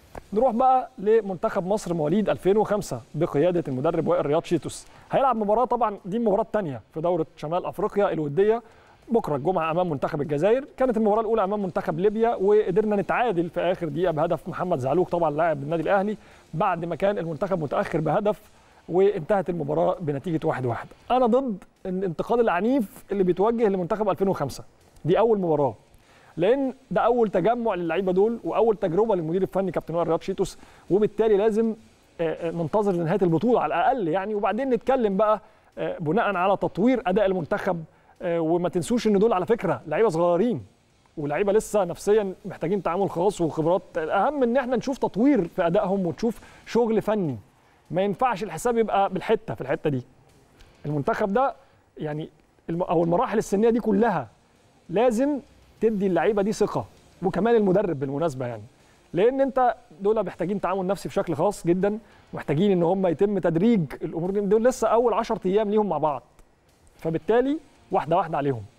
نروح بقى لمنتخب مصر مواليد 2005 بقياده المدرب وائل رياض شيتوس هيلعب مباراه طبعا دي المباراه الثانيه في دوره شمال افريقيا الوديه بكره الجمعه امام منتخب الجزائر كانت المباراه الاولى امام منتخب ليبيا وقدرنا نتعادل في اخر دقيقه بهدف محمد زعلوك طبعا لاعب النادي الاهلي بعد ما كان المنتخب متاخر بهدف وانتهت المباراه بنتيجه 1-1 واحد واحد. انا ضد الانتقاد العنيف اللي بيتوجه لمنتخب 2005 دي اول مباراه لان ده اول تجمع للعيبه دول واول تجربه للمدير الفني كابتن وائل رياض شيتوس وبالتالي لازم ننتظر لنهايه البطوله على الاقل يعني وبعدين نتكلم بقى بناء على تطوير اداء المنتخب وما تنسوش ان دول على فكره لعيبه صغيرين ولعيبه لسه نفسيا محتاجين تعامل خاص وخبرات الاهم ان احنا نشوف تطوير في ادائهم ونشوف شغل فني ما ينفعش الحساب يبقى بالحته في الحته دي المنتخب ده يعني او المراحل السنيه دي كلها لازم تدي اللعيبه دي ثقه وكمان المدرب بالمناسبه يعني لان انت دول محتاجين تعامل نفسي بشكل خاص جدا محتاجين ان هم يتم تدريج الامور دي دول لسه اول 10 ايام ليهم مع بعض فبالتالي واحده واحده عليهم